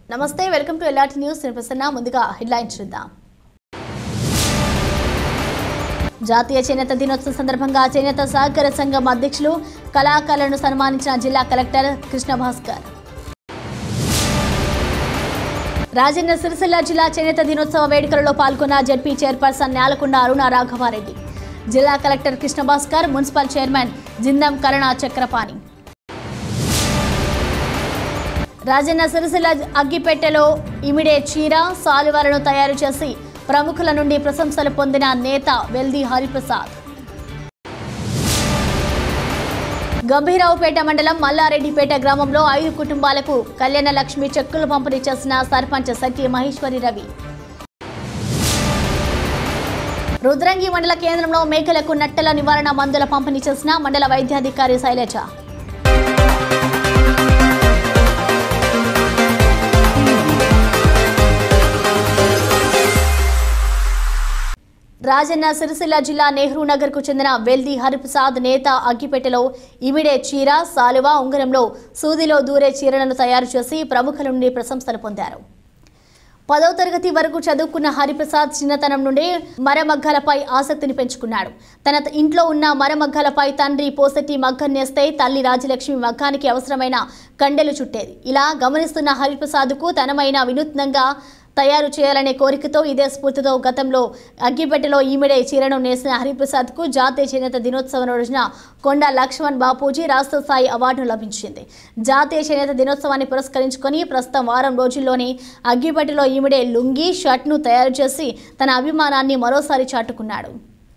నమస్తే welcome to LRT news నేను ప్రసన్న ముందుగా హెడ్లైన్స్ చూద్దాం జాతీయ చేనేత దినోత్సవం సందర్భంగా చేనేత సహకార సంఘం అధ్యక్షులు కళాకారులను సన్మానించిన జిల్లా కలెక్టర్ కృష్ణ భాస్కర్ రాజన్న సిరిసిల్ల జిల్లా చేనేత దినోత్సవ వేడుకలలో పాల్గొన్న జడ్పీ చైర్పర్సన్ నేలకొండ అరుణ రాఘవారెడ్డి జిల్లా collector Krishna Bhaskar municipal chairman Jindam Karuna Chakrapani Rajanna Sircilla అగ్గిపెట్టెలో ఇమిడే చీర సాలువాలను తయారు చేసి ప్రముఖుల నుండి ప్రశంసలు పొందిన నేత వెల్ది హరిప్రసాద్ గంభీరావుపేట మండలం మల్లారెడ్డిపేట గ్రామంలో ఐదు కుటుంబాలకు కళ్యాణ లక్ష్మి చెక్కులు పంపిణీ చేసిన సర్పంచ్ సత్య మహేశ్వరి రవి రుద్రంగి మండల కేంద్రంలో మేకలకు నట్టల నివారణ మందుల పంపిణీ చేసిన మండల వైద్యాధికారి శైలజ రాజన్న సిరిసిల్ల జిల్లా నెహ్రూ నగర్ కు చెందిన వెల్ది హరిప్రసాద్ నేత అగ్గిపెట్టెలో ఇమిడే చీర సాలువ ఉంగరంలో సూదిలో దూరే చీరలను తయారు చేసి ప్రముఖుల నుండి ప్రశంసలు పొందారు పదవ తరగతి వరకు చదువుకున్న హరిప్రసాద్ చిన్నతనం నుండి మరమగ్గాలపై ఆసక్తిని పెంచుకున్నాడు తన త- ఇంట్లో ఉన్న మరమగ్గాలపై తండ్రి పోసెట్టి మగ్గం నేస్తే తల్లి రాజలక్ష్మి మగ్గానికి అవసరమైన కండెలు చుట్టేది ఇలా గమనిస్తున్న హరిప్రసాద్కు తనమైన వినూత్నంగా తయారు చేయాలనే కోరికతో ఇదే స్ఫూర్తితో గతంలో అగ్గిపెట్టెలో ఈమెడే చీరను నేసిన హరిప్రసాద్కు జాతీయ చేనేత దినోత్సవం రోజున కొండ లక్ష్మణ్ బాపూజీ రాష్ట్ర స్థాయి అవార్డును లభించింది జాతీయ చేనేత దినోత్సవాన్ని పురస్కరించుకొని ప్రస్తుతం వారం రోజుల్లోనే అగ్గిపెట్టెలో ఈమెడే లుంగి షర్ట్ను తయారు చేసి తన అభిమానాన్ని మరోసారి చాటుకున్నాడు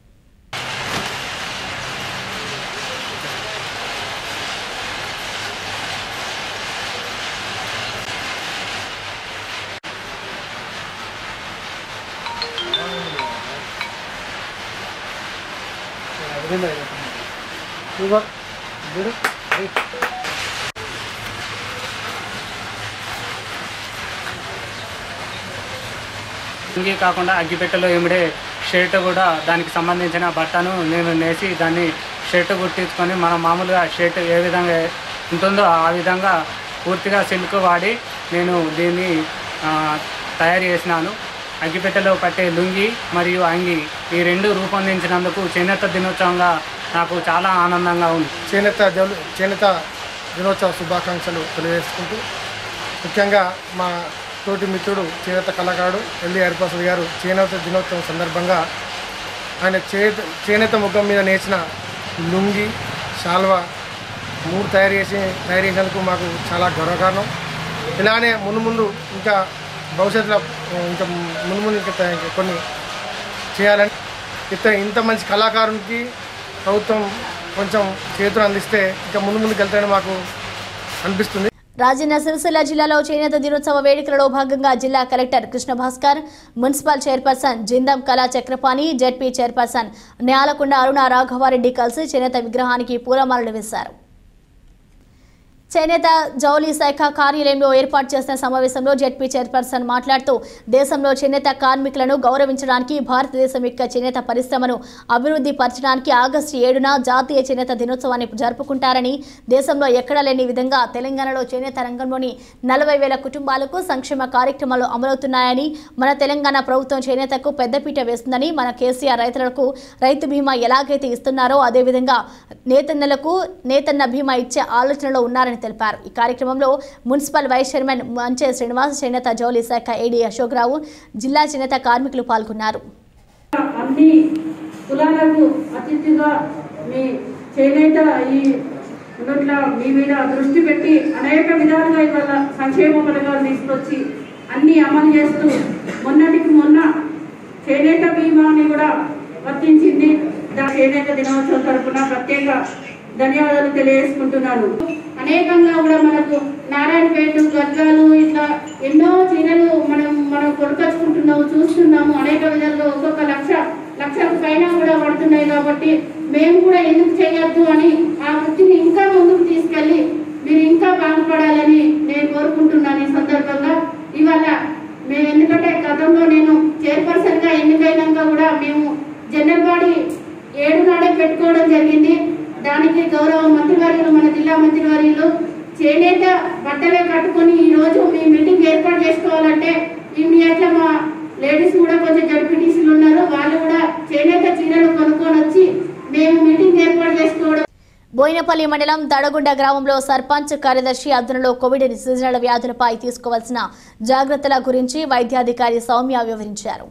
ఇంకే కాకుండా అగ్గిపెట్టెలో ఇమిడే షర్ట్ కూడా దానికి సంబంధించిన బట్టను నేను నేసి దాన్ని షర్ట్ కుట్టించుకొని మన మామూలుగా షర్ట్ ఏ విధంగా ఉంటుందో ఆ విధంగా పూర్తిగా సిల్క్ వాడి నేను దీన్ని ఆ, తయారు చేసినాను అగ్గిపెట్టెలో పట్టే లుంగి మరియు అంగి ఈ రెండు రూపొందించినందుకు చేనేత దినోత్సవంగా నాకు చాలా ఆనందంగా ఉంది చేనేత జలు- చేనేత దినోత్సవ శుభాకాంక్షలు తెలియజేసుకుంటూ ముఖ్యంగా మా తోటి మిత్రుడు చేనేత కళాకారుడు ఎల్లి హరిప్రసాద్ గారు చేనేత దినోత్సవం సందర్భంగా ఆయన చేనేత చేనేత ముఖం మీద నేసిన లుంగి శాల్వా మూడు తయారు చేసి తయారు చేసినందుకు మాకు చాలా గర్వకారణం ఇలానే ముందు ముందు ఇంకా భవిష్యత్తులో ఇంకా ముందు ముందు ఇంకా త- ఇంకా కొన్ని చేయాలని ఇంత ఇంత మంచి కళాకారునికి ప్రభుత్వం కొంచెం చేతులు అందిస్తే ఇంకా ముందు ముందుకు వెళ్తాయని మాకు అనిపిస్తుంది రాజన్న సిరిసిల్ల జిల్లాలో చేనేత దినోత్సవ వేడుకలలో భాగంగా జిల్లా collector Krishna Bhaskar municipal chairperson Jindam Kala Chakrapani ZP chairperson Nyalakonda Aruna Raghavareddy కలిసి చేనేత విగ్రహానికి పూలమాలలు వేశారు చేనేత జౌళి శాఖ కార్యాలయంలో ఏర్పాటు చేసిన సమావేశంలో జెడ్పీ చైర్పర్సన్ మాట్లాడుతూ దేశంలో చేనేత కార్మికులను గౌరవించడానికి భారతదేశం యొక్క చేనేత పరిశ్రమను అభివృద్ధి పరచడానికి ఆగస్టు ఏడున జాతీయ చేనేత దినోత్సవాన్ని జరుపుకుంటారని దేశంలో ఎక్కడా లేని విధంగా తెలంగాణలో చేనేత రంగంలోని నలభై వేల కుటుంబాలకు సంక్షేమ కార్యక్రమాలు అమలవుతున్నాయని మన తెలంగాణ ప్రభుత్వం చేనేతకు పెద్దపీట వేస్తుందని మన కేసీఆర్ రైతులకు రైతు బీమా ఎలాగైతే ఇస్తున్నారో అదేవిధంగా నేతన్నలకు నేతన్న బీమా ఇచ్చే ఆలోచనలో ఉన్నారని తెలిపారు ఈ కార్యక్రమంలో మున్సిపల్ వైస్ చైర్మన్ మంచే శ్రీనివాస్ చేనేత జౌలి శాఖ ఏడీ అశోక్రావు జిల్లా చేనేత కార్మికులు పాల్గొన్నారు అన్ని కులాలకు అతిథిగా మీ చేనేత ఈ ఉన్నట్ల మీ మీద దృష్టి పెట్టి అనేక విధాలుగా ఇవాళ సంక్షేమ పథకాలు తీసుకొచ్చి అన్ని అమలు చేస్తూ మొన్నటికి మొన్న చేనేత బీమాని కూడా వర్తించింది దా చేనేత దినోత్సవం తరపున ప్రత్యేక ధన్యవాదాలు తెలియజేసుకుంటున్నాను అనేకంగా కూడా మనకు నారాయణపేట గద్వాలు ఇట్లా ఎన్నో చీరలు మనం మనం కొనుకొచ్చుకుంటున్నాము చూస్తున్నాము అనేక విధాలుగా ఒక్కొక్క లక్ష లక్షల పైన కూడా పడుతున్నాయి కాబట్టి మేము కూడా ఎందుకు చేయొద్దు అని ఆ వృత్తిని ఇంకా ముందుకు తీసుకెళ్ళి మీరు ఇంకా బాగుపడాలని నేను కోరుకుంటున్నాను ఈ సందర్భంగా ఇవాళ మేము ఎందుకంటే గతంలో నేను చైర్పర్సన్ గా ఎన్నికైనాక కూడా మేము జనరల్ బాడీ ఏడు నాడే పెట్టుకోవడం జరిగింది దానికి గౌరవ మంత్రివర్యులు మన జిల్లా మంత్రివర్యులు చేనేత బట్టలే కట్టుకొని ఈ రోజు మీ మీటింగ్ ఏర్పాటు చేసుకోవాలంటే ఇమీడియట్ గా మా లేడీస్ కూడా కొంచెం జడ్పీటీసీలు ఉన్నారు వాళ్ళు కూడా చేనేత చీరలు కొనుక్కొని వచ్చి మేము మీటింగ్ ఏర్పాటు చేసుకోవడం బోయినపల్లి మండలం దడగుండ గ్రామంలో సర్పంచ్ కార్యదర్శి అదునులో కోవిడ్ సీజనల్ వ్యాధులపై తీసుకోవాల్సిన జాగ్రత్తల గురించి వైద్యాధికారి సౌమ్య వివరించారు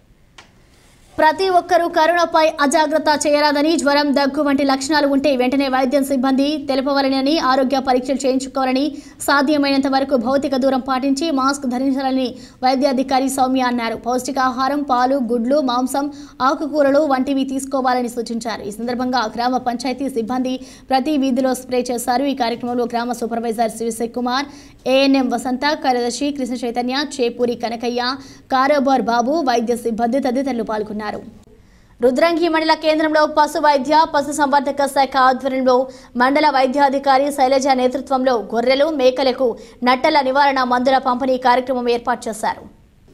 ప్రతి ఒక్కరూ కరోనాపై అజాగ్రత్త చేయరాదని జ్వరం దగ్గు వంటి లక్షణాలు ఉంటే వెంటనే వైద్యం సిబ్బంది తెలుపవలనని ఆరోగ్య పరీక్షలు చేయించుకోవాలని సాధ్యమైనంత వరకు భౌతిక దూరం పాటించి మాస్క్ ధరించాలని వైద్యాధికారి సౌమ్య అన్నారు పౌష్టికాహారం పాలు గుడ్లు మాంసం ఆకుకూరలు వంటివి తీసుకోవాలని సూచించారు ఈ సందర్భంగా గ్రామ పంచాయతీ సిబ్బంది ప్రతి వీధిలో స్ప్రే చేశారు ఈ కార్యక్రమంలో గ్రామ సూపర్వైజర్ శివశేఖ్ కుమార్ ఏఎన్ఎం వసంత కార్యదర్శి కృష్ణ చైతన్య చేపూరి కనకయ్య కారోబార్ బాబు వైద్య సిబ్బంది తదితరులు పాల్గొన్నారు రుద్రంగి మండల కేంద్రంలో పశు వైద్య పశు సంవర్ధక శాఖ ఆధ్వర్యంలో మండల వైద్యాధికారి శైలజ నేతృత్వంలో గొర్రెలు మేకలకు నట్టల నివారణ మందుల పంపిణీ కార్యక్రమం ఏర్పాటు చేశారు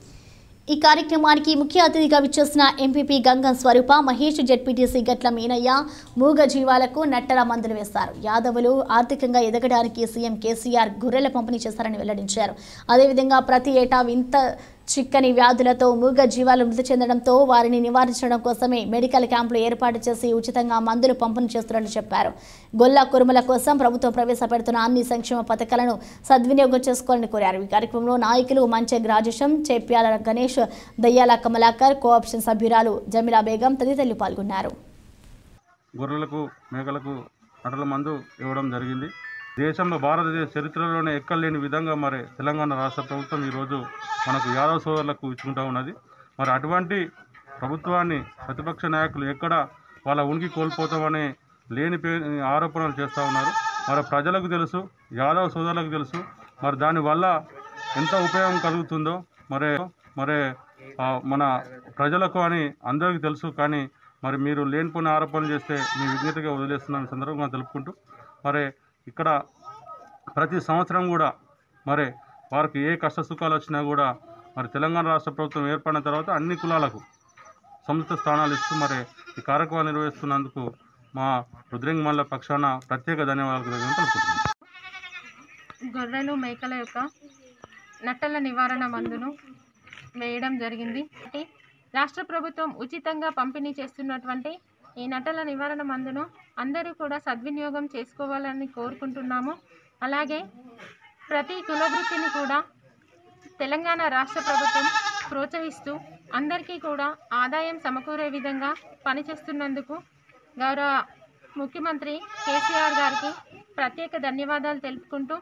ఈ కార్యక్రమానికి ముఖ్య అతిథిగా విచ్చేసిన ఎంపీపీ గంగం స్వరూప మహేష్ జెడ్పీటీసీ గట్ల మీనయ్య మూగ జీవాలకు నట్టల మందులు వేస్తారు యాదవులు ఆర్థికంగా ఎదగడానికి సీఎం కేసీఆర్ గొర్రెల పంపిణీ చేశారని వెల్లడించారు అదేవిధంగా ప్రతి ఏటా వింత చిక్కని వ్యాధులతో మూగ జీవాలు మృతి చెందడంతో వారిని నివారించడం కోసమే మెడికల్ క్యాంపులు ఏర్పాటు చేసి ఉచితంగా మందులు పంపిణీ చేస్తున్నట్లు చెప్పారు గొల్ల కురుమల కోసం ప్రభుత్వం ప్రవేశపెడుతున్న అన్ని సంక్షేమ పథకాలను సద్వినియోగం చేసుకోవాలని కోరారు ఈ కార్యక్రమంలో నాయకులు మంచె రాజేశం చేప్యాల గణేష్ దయ్యాల కమలాకర్ కోఆప్షన్ సభ్యురాలు జమీలా బేగం తదితరులు పాల్గొన్నారు గొర్రెలకు మేకలకు నటల మందు ఇవ్వడం జరిగింది దేశంలో భారతదేశ చరిత్రలోనే ఎక్కలేని విధంగా మరి తెలంగాణ రాష్ట్ర ప్రభుత్వం ఈరోజు మనకు యాదవ సోదరులకు ఇచ్చుకుంటూ ఉన్నది మరి అటువంటి ప్రభుత్వాన్ని ప్రతిపక్ష నాయకులు ఎక్కడ వాళ్ళ ఉనికి కోల్పోతామనే లేని పే ఆరోపణలు చేస్తూ ఉన్నారు మరి ప్రజలకు తెలుసు యాదవ సోదరులకు తెలుసు మరి దానివల్ల ఎంత ఉపయోగం కలుగుతుందో మరి మరి ఆ, మన ప్రజలకు అని అందరికీ తెలుసు కానీ మరి మీరు లేనిపోయిన ఆరోపణలు చేస్తే మీ విజ్ఞతగా వదిలేస్తున్నాను ఈ సందర్భంగా తెలుపుకుంటూ మరి ఇక్కడ ప్రతి సంవత్సరం కూడా మరి వారికి ఏ కష్ట సుఖాలు వచ్చినా కూడా మరి తెలంగాణ రాష్ట్ర ప్రభుత్వం ఏర్పడిన తర్వాత అన్ని కులాలకు సముచిత స్థానాలు ఇస్తూ మరి ఈ కార్యక్రమాలు నిర్వహిస్తున్నందుకు మా రుద్రంగి మండల పక్షాన ప్రత్యేక ధన్యవాదాలు తెలుపుతున్నాను గొర్రెలు మేకల యొక్క నట్టల నివారణ మందును వేయడం జరిగింది ఒకటి, రాష్ట్ర ప్రభుత్వం ఉచితంగా పంపిణీ చేస్తున్నటువంటి ఈ నట్టల నివారణ మందును అందరూ కూడా సద్వినియోగం చేసుకోవాలని కోరుకుంటున్నాము అలాగే ప్రతి కులవృత్తిని కూడా తెలంగాణ రాష్ట్ర ప్రభుత్వం ప్రోత్సహిస్తూ అందరికీ కూడా ఆదాయం సమకూరే విధంగా పనిచేస్తున్నందుకు గౌరవ ముఖ్యమంత్రి కేసీఆర్ గారికి ప్రత్యేక ధన్యవాదాలు తెలుపుకుంటూ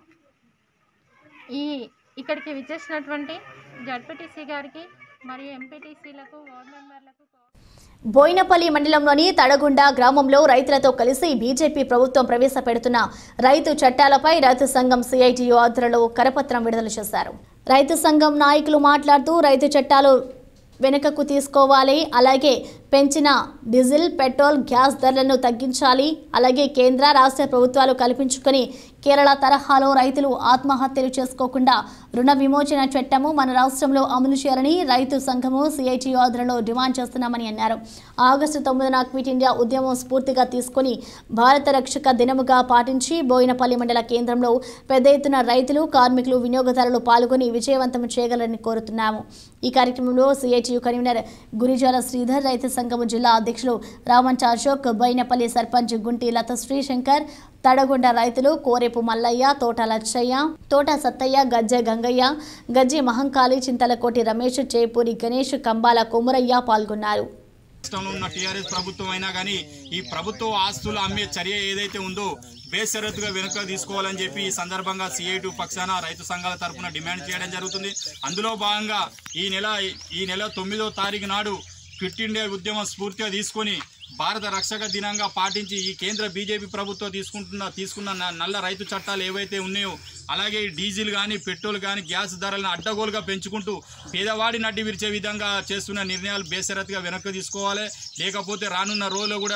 ఈ ఇక్కడికి విచ్చేసినటువంటి జడ్పీటీసీ గారికి మరియు ఎంపీటీసీలకు వార్డు మెంబర్లకు బోయినపల్లి మండలంలోని తడగుండ గ్రామంలో రైతులతో కలిసి బీజేపీ ప్రభుత్వం ప్రవేశపెడుతున్న రైతు చట్టాలపై రైతు సంఘం సిఐటియు ఆధ్వర్యంలో కరపత్రం విడుదల చేశారు రైతు సంఘం నాయకులు మాట్లాడుతూ రైతు చట్టాలు వెనుకకు తీసుకోవాలి అలాగే పెంచిన డీజిల్ పెట్రోల్ గ్యాస్ ధరలను తగ్గించాలి అలాగే కేంద్ర రాష్ట్ర ప్రభుత్వాలు కల్పించుకొని కేరళ తరహాలో రైతులు ఆత్మహత్యలు చేసుకోకుండా రుణ విమోచన చట్టము మన రాష్ట్రంలో అమలు చేయాలని రైతు సంఘము సిఐటి ఆధ్వర్యంలో డిమాండ్ చేస్తున్నామని అన్నారు ఆగస్టు తొమ్మిదిన క్విట్ ఇండియా ఉద్యమం స్ఫూర్తిగా తీసుకొని భారత రక్షక దినముగా పాటించి బోయినపల్లి మండల కేంద్రంలో పెద్ద ఎత్తున రైతులు కార్మికులు వినియోగదారులు పాల్గొని విజయవంతం చేయగలరని కోరుతున్నాము ఈ కార్యక్రమంలో సిఐటియు కన్వీనర్ గురిజాల శ్రీధర్ రైతు సంఘము జిల్లా అధ్యక్షులు రామంచ అశోక్ బైనపల్లి సర్పంచ్ గుంటి లత శ్రీశంకర్ తడగొండ రైతులు కోరేపు మల్లయ్య తోట లచ్చయ్య తోట సత్తయ్య గజ్జె గంగయ్య గజ్జి మహంకాళి చింతలకోటి రమేష్ చేపూరి గణేష్ కంబాల కొమురయ్య పాల్గొన్నారు రాష్ట్రంలో ఉన్న టీఆర్ఎస్ ప్రభుత్వం అయినా కానీ ఈ ప్రభుత్వ ఆస్తులు అమ్మే చర్య ఏదైతే ఉందో బేషరతుగా వెనుక తీసుకోవాలని చెప్పి ఈ సందర్భంగా సిఐటి పక్షాన రైతు సంఘాల తరపున డిమాండ్ చేయడం జరుగుతుంది అందులో భాగంగా ఈ నెల ఈ నెల తొమ్మిదో తారీఖు నాడు క్విట్ ఇండియా ఉద్యమం స్ఫూర్తిగా తీసుకొని భారత రక్షక దినంగా పాటించి ఈ కేంద్ర బీజేపీ ప్రభుత్వం తీసుకుంటున్న తీసుకున్న న- నల్ల రైతు చట్టాలు ఏవైతే ఉన్నాయో అలాగే ఈ డీజిల్ కానీ పెట్రోల్ కానీ గ్యాస్ ధరలను అడ్డగోలుగా పెంచుకుంటూ పేదవాడి నడ్డి విరిచే విధంగా చేస్తున్న నిర్ణయాలు బేసరత్గా వెనక్కి తీసుకోవాలి లేకపోతే రానున్న రోజుల్లో కూడా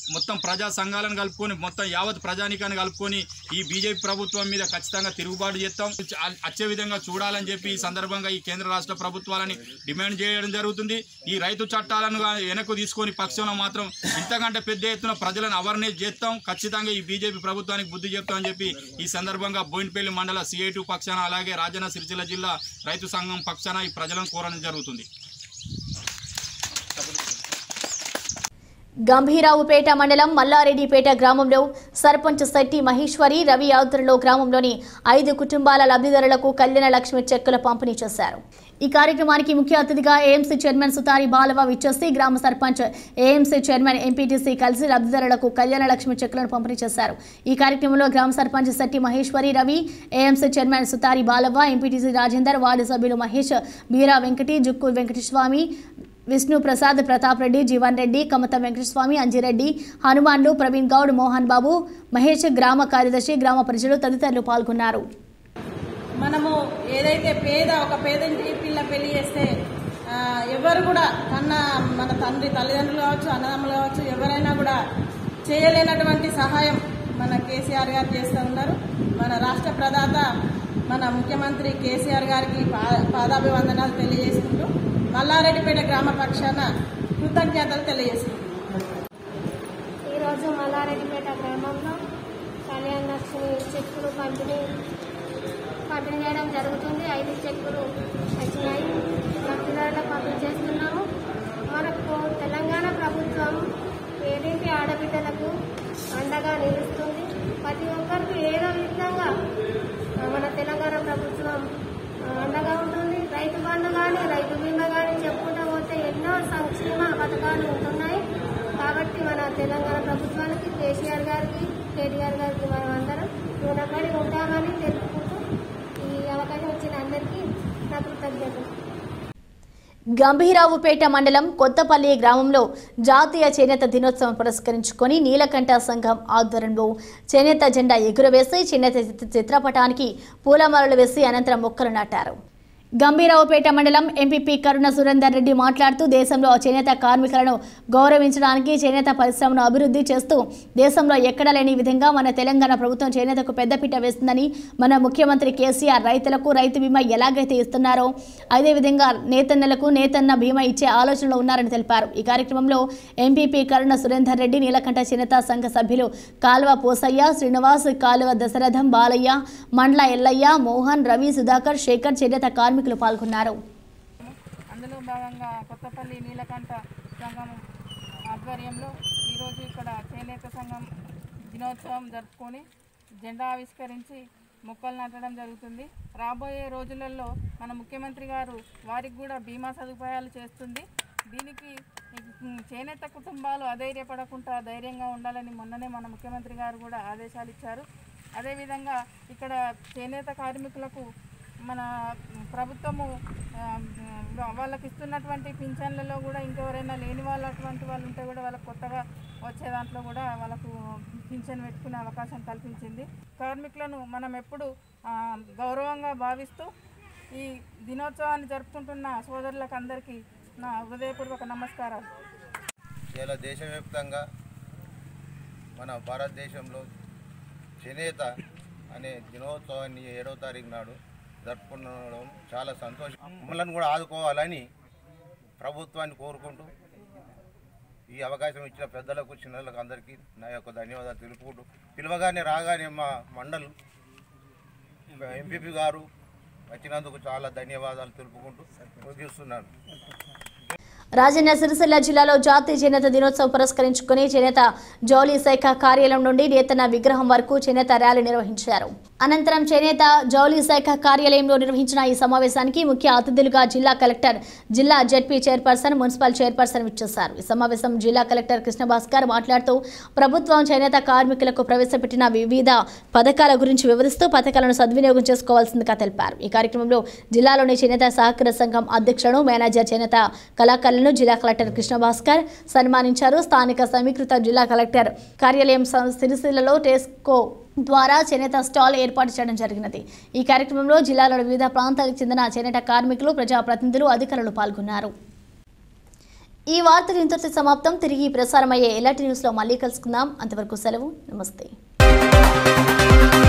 మొత్తం ప్రజా సంఘాలను కలుపుకొని మొత్తం యావత్ ప్రజానికాన్ని కలుపుకొని ఈ బీజేపీ ప్రభుత్వం మీద ఖచ్చితంగా తిరుగుబాటు చేస్తాం అ- వచ్చే విధంగా చూడాలని చెప్పి ఈ సందర్భంగా ఈ కేంద్ర రాష్ట్ర ప్రభుత్వాలని డిమాండ్ చేయడం జరుగుతుంది ఈ రైతు చట్టాలను గా- వెనక్కు తీసుకొని పక్షంలో మాత్రం ఇంతకంటే పెద్ద ఎత్తున ప్రజలను అవేర్నెస్ చేస్తాం ఖచ్చితంగా ఈ బీజేపీ ప్రభుత్వానికి బుద్ధి చెప్తామని చెప్పి ఈ సందర్భంగా బోయినపల్లి మండల సిఐటు పక్షాన అలాగే రాజన్న సిరిసిల్ల జిల్లా రైతు సంఘం పక్షాన ఈ ప్రజలను కోరడం జరుగుతుంది గంభీరావుపేట మండలం మల్లారెడ్డిపేట గ్రామంలో సర్పంచ్ శెట్టి మహేశ్వరి రవి ఆధ్వర్యంలో గ్రామంలోని ఐదు కుటుంబాల లబ్ధిదారులకు కళ్యాణ లక్ష్మి చెక్కుల పంపిణీ చేశారు ఈ కార్యక్రమానికి ముఖ్య అతిథిగా ఏఎంసీ చైర్మన్ సుతారి బాలవ విచ్చేసి గ్రామ సర్పంచ్ ఏఎంసీ చైర్మన్ ఎంపీటీసీ కలిసి లబ్ధిదారులకు కళ్యాణ లక్ష్మి చెక్కులను పంపిణీ చేశారు ఈ కార్యక్రమంలో గ్రామ sarpanch Shetti Maheshwari Ravi AMC chairman Sutari Balava MPTC Rajender ward సభ్యులు మహేష్ బీరా వెంకటి జుక్కు వెంకటస్వామి విష్ణు ప్రసాద్ ప్రతాప్ రెడ్డి జీవన్ రెడ్డి కమత వెంకటస్వామి అంజిరెడ్డి హనుమాన్లు ప్రవీణ్ గౌడ్ మోహన్ బాబు మహేష్ గ్రామ కార్యదర్శి గ్రామ ప్రజలు తదితరులు పాల్గొన్నారు మనము ఏదైతే పేద ఒక పేదంటి పిల్ల పెళ్లి చేస్తే ఆ, ఎవరు కూడా కన్న మన తండ్రి తల్లిదండ్రులు కావచ్చు అన్నదమ్ములు కావచ్చు ఎవరైనా కూడా చేయలేనటువంటి సహాయం మన కేసీఆర్ గారు చేస్తూ ఉన్నారు మన రాష్ట్ర ప్రదాత మన ముఖ్యమంత్రి కేసీఆర్ గారికి పా- పాదాభివందనాలు తెలియజేసుకుంటూ మల్లారెడ్డిపేట గ్రామ పక్షాన కృతజ్ఞతలు తెలియజేసుకుంటున్నాం ఈరోజు మల్లారెడ్డిపేట గ్రామంలో కళ్యాణ లక్ష్మి చెక్కులు పంపిణీ పంపిణీ చేయడం జరుగుతుంది ఐదు చెక్కులు వచ్చినాయి లబ్ధిదారులకు పంపిణీ చేస్తున్నాము మనకు తెలంగాణ ప్రభుత్వం ఏడింటి ఆడబిడ్డలకు అండగా నిలుస్తుంది ప్రతి ఒక్కరికి ఏదో విధంగా ఆ, మన తెలంగాణ ప్రభుత్వం ఆ, అండగా ఉంటుంది రైతు బంధు కానీ రైతు బీమా కానీ చెప్పుకుంటూ పోతే ఎన్నో సంక్షేమ పథకాలు ఉంటున్నాయి కాబట్టి మన తెలంగాణ ప్రభుత్వానికి కేసీఆర్ గారికి కేటీఆర్ గారికి మనం అందరం రుణపడి ఉంటామని తెలుపుకుంటూ ఈ అవకాశం ఇచ్చిన అందరికీ నా కృతజ్ఞతలు గంభీరావుపేట మండలం కొత్తపల్లి గ్రామంలో జాతీయ చేనేత దినోత్సవం పురస్కరించుకొని నీలకంఠ సంఘం ఆధ్వర్యంలో చేనేత జెండా ఎగురవేసి చేనేత చిత్ర- చిత్రపటానికి పూలమాలలు వేసి అనంతరం మొక్కలు నాటారు గంభీరావుపేట మండలం ఎంపీపీ కరుణ సురేందర్ రెడ్డి మాట్లాడుతూ దేశంలో చేనేత కార్మికులను గౌరవించడానికి చేనేత పరిశ్రమను అభివృద్ధి చేస్తూ దేశంలో ఎక్కడ లేని విధంగా మన తెలంగాణ ప్రభుత్వం చేనేతకు పెద్దపీట వేస్తుందని మన ముఖ్యమంత్రి కేసీఆర్ రైతులకు రైతు బీమా ఎలాగైతే ఇస్తున్నారో అదేవిధంగా నేతన్నలకు నేతన్న బీమా ఇచ్చే ఆలోచనలో ఉన్నారని తెలిపారు ఈ కార్యక్రమంలో ఎంపీపీ కరుణ సురేందర్ రెడ్డి నీలకంఠ చేనేత సంఘ సభ్యులు కాలువ పోసయ్య శ్రీనివాస్ కాలువ దశరథం బాలయ్య మండ్ల ఎల్లయ్య మోహన్ రవి సుధాకర్ శేఖర్ చేనేత కార్మికులు పాల్గొన్నారు అందులో భాగంగా కొత్తపల్లి నీలకంఠ సంఘం ఆధ్వర్యంలో ఈరోజు ఇక్కడ చేనేత సంఘం దినోత్సవం జరుపుకొని జెండా ఆవిష్కరించి మొక్కలు నాటడం జరుగుతుంది రాబోయే రోజులలో మన ముఖ్యమంత్రి గారు వారికి కూడా బీమా సదుపాయాలు చేస్తుంది దీనికి ఉమ్, చేనేత కుటుంబాలు అధైర్యపడకుండా ధైర్యంగా ఉండాలని మొన్ననే మన ముఖ్యమంత్రి గారు కూడా ఆదేశాలు ఇచ్చారు అదేవిధంగా ఇక్కడ చేనేత కార్మికులకు మన ప్రభుత్వము ఆ, వాళ్ళకి ఇస్తున్నటువంటి పింఛన్లలో కూడా ఇంకెవరైనా లేని వాళ్ళు అటువంటి వాళ్ళు ఉంటే కూడా వాళ్ళకి కొత్తగా వచ్చే దాంట్లో కూడా వాళ్ళకు పింఛన్ పెట్టుకునే అవకాశం కల్పించింది కార్మికులను మనం ఎప్పుడు ఆ, గౌరవంగా భావిస్తూ ఈ దినోత్సవాన్ని జరుపుకుంటున్న సోదరులకు అందరికీ నా హృదయపూర్వక నమస్కారాలు ఇలా దేశవ్యాప్తంగా మన భారతదేశంలో చేనేత అనే దినోత్సవాన్ని ఏడవ తారీఖు నాడు జరుపుకునడం చాలా సంతోషం మమ్మల్ని కూడా ఆదుకోవాలని ప్రభుత్వాన్ని కోరుకుంటూ ఈ అవకాశం ఇచ్చిన పెద్దలకు చిన్నలకు అందరికీ నా యొక్క ధన్యవాదాలు తెలుపుకుంటూ పిలవగానే రాగానే మా మండల్ ఎంపీపీ గారు వచ్చినందుకు చాలా ధన్యవాదాలు తెలుపుకుంటూ ముగిస్తున్నాను రాజన్న సిరిసిల్ల జిల్లాలో జాతీయ చేనేత దినోత్సవం పురస్కరించుకుని చేనేత జౌలి శాఖ కార్యాలయం నుండి నేతన్న విగ్రహం వరకు చేనేత ర్యాలీ నిర్వహించారు అనంతరం చేనేత జౌలి శాఖ కార్యాలయంలో నిర్వహించిన ఈ సమావేశానికి ముఖ్య అతిథులుగా జిల్లా కలెక్టర్ జిల్లా జడ్పీ చైర్పర్సన్ మున్సిపల్ చైర్పర్సన్ విచ్చేశారు ఈ సమావేశం జిల్లా కలెక్టర్ కృష్ణభాస్కర్ మాట్లాడుతూ ప్రభుత్వం చేనేత కార్మికులకు ప్రవేశపెట్టిన వివిధ పథకాల గురించి వివరిస్తూ పథకాలను సద్వినియోగం చేసుకోవాల్సిందిగా తెలిపారు ఈ కార్యక్రమంలో జిల్లాలోని చేనేత సహకార సంఘం అధ్యక్షులను మేనేజర్ చేనేత కళాకారులను జిల్లా కలెక్టర్ కృష్ణభాస్కర్ సన్మానించారు స్థానిక సమీకృత జిల్లా కలెక్టర్ కార్యాలయం సం- సిరిసిల్లలో టెస్కో ద్వారా చేనేత స్టాల్ ఏర్పాటు చేయడం జరిగినది ఈ కార్యక్రమంలో జిల్లాలోని వివిధ ప్రాంతాలకు చెందిన చేనేత కార్మికులు ప్రజాప్రతినిధులు అధికారులు పాల్గొన్నారు ఈ వార్తలు ఇంతటి సమాప్తం తిరిగి ప్రసారమయ్యే ఎలాంటి న్యూస్లో మళ్ళీ కలుసుకుందాం అంతవరకు సెలవు నమస్తే